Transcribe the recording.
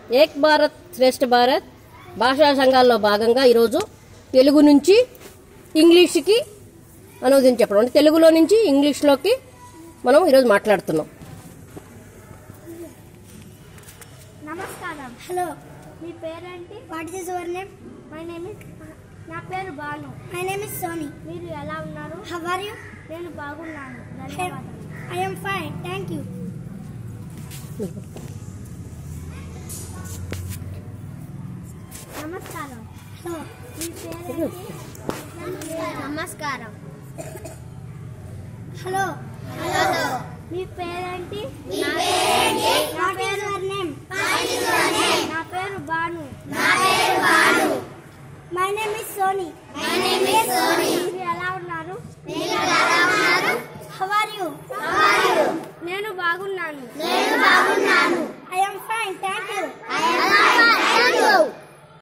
ఏక్ భారత్ శ్రేష్ఠ భారత్ భాషా సంఘాల్లో భాగంగా ఈరోజు తెలుగు నుంచి ఇంగ్లీష్కి అనువదించి చెప్పడం అంటే తెలుగులో నుంచి ఇంగ్లీష్లోకి మనం ఈరోజు మాట్లాడుతున్నాం నమస్కారం హలో మీ పేరేంటి what is your name my name is నా పేరు Banu my name is Soni మీరు ఎలా ఉన్నారు హౌ ఆర్ యు నేను బాగున్నాను ధన్యవాదాలు I am fine thank you నమస్కారం హలో మీ పేరేంటి నమస్కారం హలో మీ పేరేంటి వాట్ ఇస్ యువర్ నేమ్ నా పేరు Banu my name is Soni my name is Soni మీరు ఎలా ఉన్నారు హౌ ఆర్ యు నేను బాగున్నాను ఐ యామ్ ఫైన్ థ్యాంక్